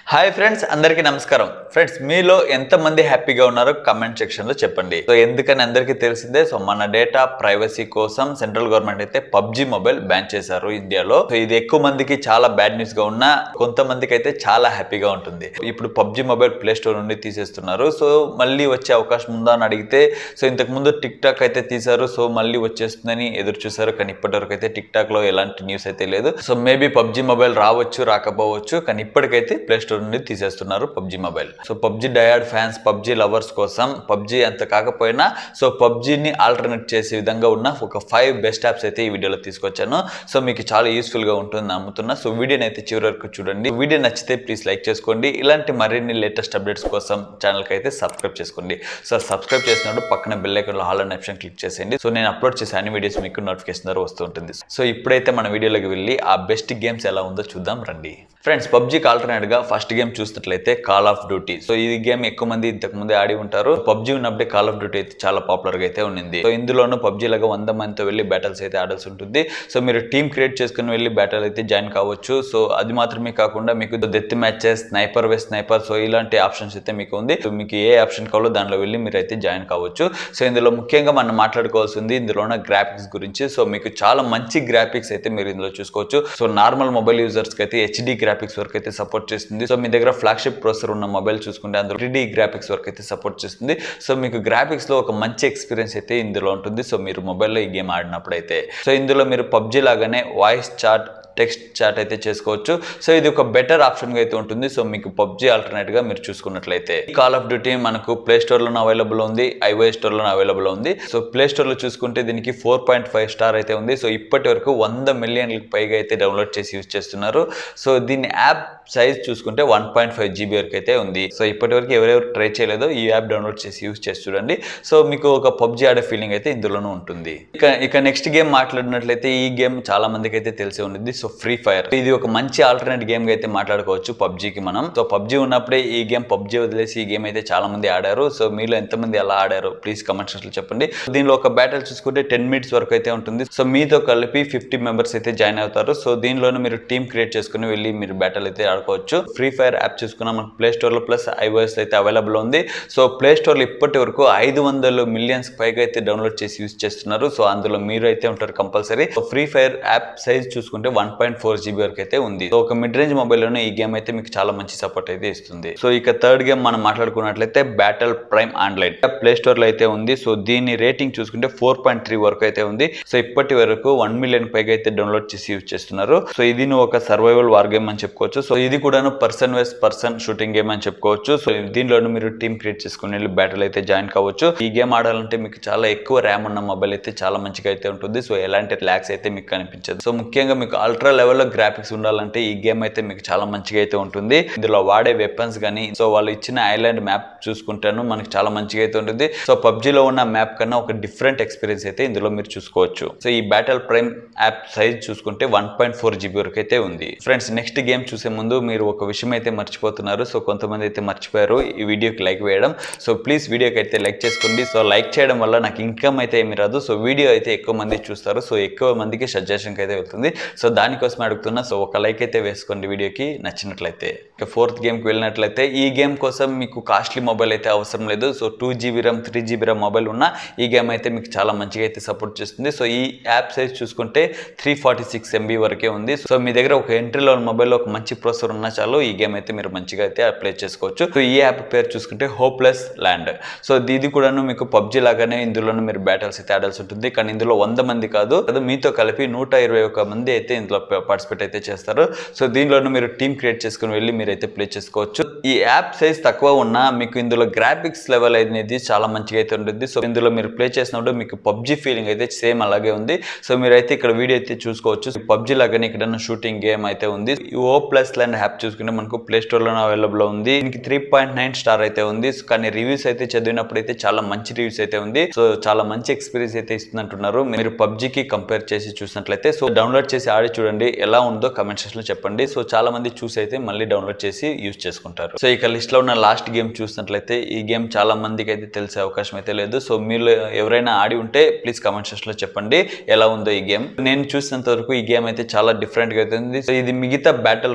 hi friends అందరికీ నమస్కారం friends మీలో ఎంతమంది హ్యాపీగా ఉన్నారో కమెంట్ సెక్షన్లో చెప్పండి సో ఎందుకని అందరికీ తెలిసిందే సో మన డేటా ప్రైవసీ కోసం సెంట్రల్ గవర్నమెంట్ అయితే పబ్జి మొబైల్ బ్యాన్ చేశారు ఇండియాలో సో ఇది ఎక్కువ మందికి చాలా బ్యాడ్ న్యూస్ గా ఉన్నా కొంతమందికి అయితే చాలా హ్యాపీగా ఉంటుంది ఇప్పుడు పబ్జి మొబైల్ ప్లే స్టోర్ నుండి తీసేస్తున్నారు సో మళ్ళీ వచ్చే అవకాశం ఉందా అని అడిగితే సో ఇంతకు ముందు టిక్ టాక్ అయితే తీశారు సో మళ్ళీ వచ్చేస్తుందని ఎదురు చూశారు కానీ ఇప్పటివరకు అయితే టిక్ టాక్ లో ఎలాంటి న్యూస్ అయితే లేదు సో మేబీ పబ్జి మొబైల్ రావచ్చు రాకపోవచ్చు కానీ ఇప్పటికైతే ప్లే స్టోర్ నుండి తీసేస్తున్నారు పబ్జి మొబైల్ సో పబ్జి డయాడ్ ఫ్యాన్స్ పబ్జి లవర్స్ కోసం పబ్జి అంత కాకపోయినా సో పబ్జిని ఆల్టర్నేట్ చేసే విధంగా ఉన్న ఒక ఫైవ్ బెస్ట్ యాప్స్ అయితే ఈ వీడియోలో తీసుకొచ్చాను సో మీకు చాలా యూస్ఫుల్ గా ఉంటుంది నమ్ముతున్నా సో వీడియోని అయితే చివరి వరకు చూడండి వీడియో నచ్చితే ప్లీజ్ లైక్ చేసుకోండి ఇలాంటి మరిన్ని లేటెస్ట్ అప్డేట్స్ కోసం ఛానల్కి అయితే సబ్స్క్రైబ్ చేసుకోండి సో సబ్స్క్రైబ్ చేసినప్పుడు పక్కన బెల్ ఐకాన్లో హాల్ అనే ఆప్షన్ క్లిక్ చేసేయండి సో నేను అప్లోడ్ చేసే అన్ని వీడియోస్ మీకు నోటిఫికేషన్ ద్వారా వస్తూ ఉంటుంది సో ఇప్పుడైతే మన వీడియోలోకి వెళ్ళి ఆ బెస్ట్ గేమ్స్ ఎలా ఉందో చూద్దాం రండి ఫ్రెండ్స్ పబ్జికి ఆల్టర్నేట్ గా ఫస్ట్ గేమ్ చూసినట్లయితే కాల్ ఆఫ్ డ్యూటీ సో ఈ గేమ్ ఎక్కువ మంది ఇంతకు ముందే ఆడి ఉంటారు పబ్జి ఉన్నప్పుడే కాల్ ఆఫ్ డ్యూటీ అయితే చాలా పాపులర్ గా అయితే ఉంది సో ఇందులోనూ పబ్జి లాగా వంద మందితో వెళ్ళి బ్యాటిల్స్ అయితే ఆడాల్సి ఉంటుంది సో మీరు టీమ్ క్రియేట్ చేసుకుని వెళ్ళి బ్యాటిల్ అయితే జాయిన్ కావచ్చు సో అది మాత్రమే కాకుండా మీకు డెత్ మ్యాచెస్ స్నైపర్ వే స్నైపర్ సో ఇలాంటి ఆప్షన్స్ అయితే మీకు ఉంది సో మీకు ఏ ఆప్షన్ కావాలో దాంట్లో వెళ్ళి మీరు అయితే జాయిన్ కావచ్చు సో ఇందులో ముఖ్యంగా మనం మాట్లాడుకోవాల్సింది ఇందులో ఉన్న గ్రాఫిక్స్ గురించి సో మీకు చాలా మంచి గ్రాఫిక్స్ అయితే మీరు ఇందులో చూసుకోవచ్చు సో నార్మల్ మొబైల్ యూజర్స్ కి అయితే హెచ్డి గ్రాఫిక్స్ వరకు అయితే సపోర్ట్ చేస్తుంది సో మీ దగ్గర ఫ్లాగ్షిప్ ప్రాసెసర్ ఉన్న మొబైల్ చూసుకుంటే అందులో త్రీ గ్రాఫిక్స్ వరకు అయితే సపోర్ట్ చేస్తుంది సో మీకు గ్రాఫిక్స్ లో ఒక మంచి ఎక్స్పీరియన్స్ అయితే ఇందులో ఉంటుంది సో మీరు మొబైల్లో ఈ గేమ్ ఆడినప్పుడు అయితే సో ఇందులో మీరు పబ్జి లాగానే వాయిస్ చాట్ టెక్స్ట్ చాట్ అయితే చేసుకోవచ్చు సో ఇది ఒక బెటర్ ఆప్షన్గా అయితే ఉంటుంది సో మీకు పబ్జి ఆల్టర్నేట్గా మీరు చూసుకున్నట్లయితే కాల్ ఆఫ్ డ్యూటీ మనకు ప్లే స్టోర్లోనే అవైలబుల్ ఉంది ఐఓఎస్ స్టోర్లోనే అవైలబుల్ ఉంది సో ప్లే స్టోర్లో చూసుకుంటే దీనికి ఫోర్ పాయింట్ ఫైవ్ స్టార్ అయితే ఉంది సో ఇప్పటి వరకు వంద మిలియన్లకు పైగా అయితే డౌన్లోడ్ చేసి యూజ్ చేస్తున్నారు సో దీని యాప్ సైజ్ చూసుకుంటే వన్ పాయింట్ ఫైవ్ జీబీ వరకు అయితే ఉంది సో ఇప్పటి వరకు ఎవరెవరు ట్రై చేయలేదో ఈ యాప్ డౌన్లోడ్ చేసి యూజ్ చేసి చూడండి సో మీకు ఒక పబ్జి ఆడే ఫీలింగ్ అయితే ఇందులోనూ ఉంటుంది ఇక ఇక నెక్స్ట్ గేమ్ మాట్లాడినట్లయితే ఈ గేమ్ చాలా మందికి అయితే తెలిసి ఉంటుంది సో ఫ్రీ ఫైర్ ఇది ఒక మంచి ఆల్టర్నేట్ గేమ్ గా అయితే మాట్లాడుకోవచ్చు పబ్జికి మనం సో పబ్జి ఉన్నప్పుడే ఈ గేమ్ పబ్జి వదిలేసి ఈ గేమ్ అయితే చాలా మంది ఆడారు సో మీలో ఎంతమంది ఎలా ఆడారు ప్లీజ్ కమెంట్ సెక్షన్ చెప్పండి దీనిలో ఒక బ్యాటిల్ చూసుకుంటే టెన్ మినిట్స్ వరకు అయితే ఉంటుంది సో మీతో కలిపి ఫిఫ్టీ మెంబర్స్ అయితే జాయిన్ అవుతారు సో దీనిలోనే మీరు టీమ్ క్రియేట్ చేసుకుని వెళ్ళి మీరు బ్యాటిల్ అయితే ఆడుకోవచ్చు ఫ్రీ ఫైర్ యాప్ చూసుకున్నా మనకు ప్లే స్టోర్ లో ప్లస్ ఐఓఎస్ అయితే అవైలబుల్ ఉంది సో ప్లే స్టోర్ లో ఇప్పటి వరకు ఐదు వందల మిలియన్స్ పైగా అయితే డౌన్లోడ్ చేసి యూజ్ చేస్తున్నారు సో అందులో మీరు అయితే ఉంటారు compulsory so free fire app size చూసుకుంటే వన్ పాయింట్ ఫోర్ జీబీ వరకు అయితే ఉంది సో ఒక మిడ్ రేంజ్ మొబైల్ లోనే ఈ గేమ్ అయితే మీకు చాలా మంచి సపోర్ట్ అయితే ఇస్తుంది సో ఇక థర్డ్ గేమ్ మనం మాట్లాడుకున్నట్లయితే battle prime online play store లో అయితే ఉంది సో దీని రేటింగ్ చూసుకుంటే ఫోర్ పాయింట్ త్రీ వరకు అయితే ఉంది సో ఇప్పటి వరకు వన్ మిలియన్ పైగా అయితే డౌన్లోడ్ చేసి యూజ్ చేస్తున్నారు సో ఇది నువ్వు ఒక సర్వైవల్ వార్ గేమ్ అని చెప్పుకోవచ్చు సో ఇది కూడాను person vs person shooting game అని చెప్పుకోవచ్చు సో దీనిలోనూ మీరు టీమ్ క్రియేట్ చేసుకుని వెళ్ళి బ్యాటిల్ అయితే జాయిన్ కావచ్చు ఈ గేమ్ ఆడాలంటే మీకు చాలా ఎక్కువ ర్యామ్ ఉన్న మొబైల్ అయితే చాలా మంచిగా అయితే ఉంటుంది సో ఎలాంటి ల్యాక్స్ అయితే మీకు కనిపించదు సో ముఖ్యంగా మీకు అల్ట్రా లెవెల్లో గ్రాఫిక్స్ ఉండాలంటే ఈ గేమ్ అయితే మీకు చాలా మంచిగా అయితే ఉంటుంది ఇందులో వాడే వెపన్స్ కానీ సో వాళ్ళు ఇచ్చిన ఐలాండ్ మ్యాప్ చూసుకుంటాను మనకి చాలా మంచిగా అయితే ఉంటుంది సో పబ్జిలో ఉన్న మ్యాప్ కన్నా ఒక డిఫరెంట్ ఎక్స్పీరియన్స్ అయితే ఇందులో మీరు చూసుకోవచ్చు సో ఈ బ్యాటల్ ప్రైమ్ యాప్ సైజ్ చూసుకుంటే వన్ పాయింట్ ఫోర్ జీబీ వరకు అయితే ఉంది ఫ్రెండ్స్ నెక్స్ట్ గేమ్ చూసే ముందు మీరు ఒక విషయం అయితే మర్చిపోతున్నారు సో కొంతమంది అయితే మర్చిపోయారు ఈ వీడియోకి లైక్ వేయడం సో ప్లీజ్ వీడియోకి అయితే లైక్ చేసుకోండి సో లైక్ చేయడం వల్ల నాకు ఇన్కమ్ అయితే ఏమి రాదు సో వీడియో అయితే ఎక్కువ మంది చూస్తారు సో ఎక్కువ మందికి సజెషన్కి అయితే వెళ్తుంది సో దానికోసం అడుగుతున్నా సో ఒక లైక్ అయితే వేసుకోండి వీడియోకి నచ్చినట్లయితే ఇక ఫోర్త్ గేమ్కి వెళ్ళినట్లయితే ఈ గేమ్ కోసం మీకు కాస్ట్లీ మొబైల్ అయితే అవసరం లేదు so two GB RAM three GB RAM mobile ఉన్న ఈ గేమ్ అయితే మీకు చాలా మంచిగా అయితే సపోర్ట్ చేస్తుంది సో ఈ యాప్ సైజ్ చూసుకుంటే త్రీ ఫార్టీ సిక్స్ ఎంబీ వరకే ఉంది సో మీ దగ్గర ఒక ఎంట్రీ లెవెల్ మొబైల్లో ఒక మంచి ప్రాసెసర్ ఉన్నా చాలు ఈ గేమ్ అయితే మీరు మంచిగా అయితే అప్లై చేసుకోవచ్చు సో ఈ యాప్ పేరు చూసుకుంటే హోప్లెస్ ల్యాండ్ సో ఇది కూడాను మీకు పబ్జి లాగానే ఇందులోనూ మీరు బ్యాటిల్స్ అయితే ఆడాల్సి ఉంటుంది కానీ ఇందులో వంద మంది కాదు అది మీతో కలిపి నూట ఇరవై ఒక మంది అయితే ఇందులో పార్టిసిపేట్ అయితే చేస్తారు సో దీనిలోనూ మీరు టీమ్ క్రియేట్ చేసుకుని వెళ్ళి మీరు అయితే ప్లే చేసుకోవచ్చు ఈ యాప్ సైజ్ తక్కువ ఉన్నా మీకు ఇందులో గ్రాఫిక్స్ లెవెల్ అనేది చాలా మంచిగా అయితే ఉంటుంది సో ఇందులో మీరు ప్లే చేసినప్పుడు మీకు పబ్జి ఫీలింగ్ అయితే సేమ్ అలాగే ఉంది సో మీరైతే ఇక్కడ వీడియో అయితే చూసుకోవచ్చు పబ్జి లాగానే ఇక్కడ షూటింగ్ గేమ్ అయితే ఉంది ఈ ఓ ప్లస్ ల్యాండ్ యాప్ చూసుకుంటే మనకు ప్లే స్టోర్ లో అవైలబుల్ ఉంది దీనికి త్రీ పాయింట్ నైన్ స్టార్ అయితే ఉంది సో కానీ రివ్యూస్ అయితే చదివినప్పుడు అయితే చాలా మంచి రివ్యూస్ అయితే ఉంది సో చాలా మంచి ఎక్స్పీరియన్స్ అయితే ఇస్తున్నట్టున్నారు మీరు పబ్జికి కంపేర్ చేసి చూసినట్లయితే సో డౌన్లోడ్ చేసి ఆడి చూడండి ఎలా ఉందో కమెంట్ సెక్షన్ లో చెప్పండి సో చాలా మంది చూసి అయితే మళ్ళీ డౌన్లోడ్ చేసి యూజ్ చేసుకుంటారు సో ఇక లిస్ట్ లో ఉన్న లాస్ట్ గేమ్ చూసినట్లయితే ఈ గేమ్ చాలా మందికి అయితే తెలిసే అవకాశం అయితే లేదు సో మీరు ఎవరైనా ఆడి ఉంటే ప్లీజ్ కమెంట్ సెక్షన్ లో చెప్పండి ఎలా ఉందో ఈ గేమ్ నేను చూసినంత వరకు ఈ గేమ్ అయితే చాలా డిఫరెంట్ గా అయితే ఉంది సో ఇది మిగతా battle royale games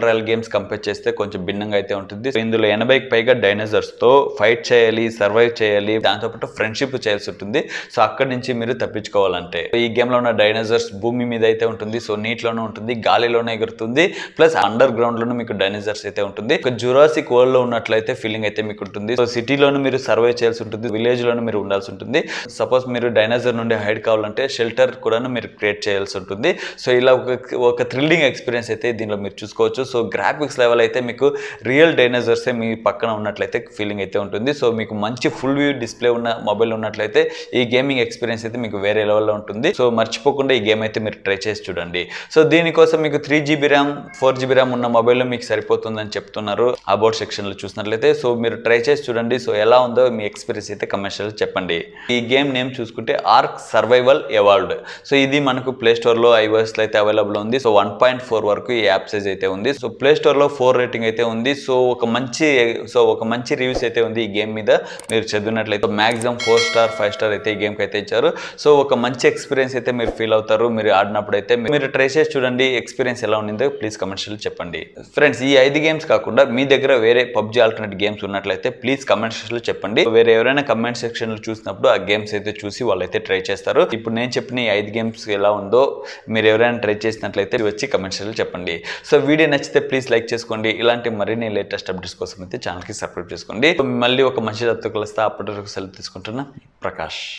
games compare చేస్తే కొంచెం భిన్నంగా అయితే ఉంటుంది సో ఇందులో ఎనభైకి పైగా డైనోసార్స్ తో ఫైట్ చేయాలి సర్వైవ్ చేయాలి దాంతోపాటు ఫ్రెండ్షిప్ చేయాల్సి ఉంటుంది సో అక్కడి నుంచి మీరు తప్పించుకోవాలంటే ఈ గేమ్ లో ఉన్న డైనోసార్స్ భూమి మీద అయితే ఉంటుంది సో నీటిలోనే ఉంటుంది గాలిలోనే ఎగురుతుంది ప్లస్ అండర్ గ్రౌండ్ లోనే మీకు డైనోసార్స్ అయితే ఉంటుంది ఒక జురాసిక్ వరల్డ్ లో ఉన్నట్లయితే ఫీలింగ్ అయితే మీకు ఉంటుంది సో సిటీలోనే మీరు సర్వైవ్ చేయాల్సి ఉంటుంది విలేజ్ లోనే మీరు ఉండాల్సి ఉంటుంది సపోజ్ మీరు డైనోసార్ నుండి హైడ్ కావాలంటే షెల్టర్ కూడా మీరు క్రియేట్ చేయాల్సి ఉంటుంది సో ఇలా ఒక ఒక థ్రిల్లింగ్ ఎక్స్పీరియన్స్ అయితే దీనిలో మీరు చూసుకోవచ్చు సో గ్రాఫిక్స్ లెవెల్ అయితే మీకు రియల్ డైనోసార్సే మీ పక్కన ఉన్నట్లయితే ఫీలింగ్ అయితే ఉంటుంది సో మీకు మంచి ఫుల్ వ్యూ డిస్ప్లే ఉన్న మొబైల్ ఉన్నట్లయితే ఈ గేమింగ్ ఎక్స్పీరియన్స్ అయితే మీకు వేరే లెవెల్లో ఉంటుంది సో మర్చిపోకుండా ఈ గేమ్ అయితే మీరు ట్రై చేసి చూడండి సో దీనికోసం మీకు three GB RAM four GB RAM ఉన్న మొబైల్లో మీకు సరిపోతుందని చెప్తున్నారు అబౌట్ సెక్షన్లో చూసినట్లయితే సో మీరు ట్రై చేసి చూడండి సో ఎలా ఉందో మీ ఎక్స్పీరియన్స్ అయితే కమర్షియల్ చెప్పండి ఈ గేమ్ నేమ్ చూసుకుంటే ఆర్క్ సర్వైవల్ ఎవాల్వ్డ్ సో ఇది మనకు ప్లే స్టోర్లో ఐఓఎస్లో అయితే అవైలబుల్ ఉంది సో వన్ పాయింట్ ఫోర్ వరకు ఈ యాప్ సైజ్ అయితే ఉంది సో ప్లే స్టోర్లో ఫోర్ రేటింగ్ అయితే ఉంది సో ఒక మంచి సో ఒక మంచి రివ్యూస్ అయితే ఉంది ఈ గేమ్ మీద మీరు చదివినట్లయితే maximum four star five star అయితే ఈ గేమ్కి అయితే ఇచ్చారు సో ఒక మంచి ఎక్స్పీరియన్స్ అయితే మీరు ఫీల్ అవుతారు మీరు ఆడినప్పుడు అయితే మీరు ట్రై చేసి చూడండి ఎక్స్పీరియన్స్ ఎలా ఉండిందో ప్లీజ్ కమెంట్స్లో చెప్పండి ఫ్రెండ్స్ ఈ ఐదు గేమ్స్ కాకుండా మీ దగ్గర వేరే పబ్జీ ఆల్టర్నేట్ గేమ్స్ ఉన్నట్లయితే ప్లీజ్ కమెంట్ సెక్షన్లో చెప్పండి వేరే ఎవరైనా కమెంట్ సెక్షన్లో చూసినప్పుడు ఆ గేమ్స్ అయితే చూసి వాళ్ళైతే ట్రై చేస్తారు ఇప్పుడు నేను చెప్పిన ఈ ఐదు గేమ్స్ ఎలా ఉందో మీరు ఎవరైనా ట్రై చేసినట్లయితే వచ్చి కమెంట్ సెక్షన్లో చెప్పండి సో వీడియో నచ్చితే ప్లీజ్ లైక్ చేసుకోండి ఇలాంటి మరిన్ని లేటెస్ట్ అప్డేట్స్ కోసం అయితే ఛానల్కి సబ్స్క్రైబ్ చేసుకోండి మళ్ళీ ఒక మంచి తత్వ కలుస్తా అప్పటి వరకు సెలవు తీసుకుంటున్నా ప్రకాష్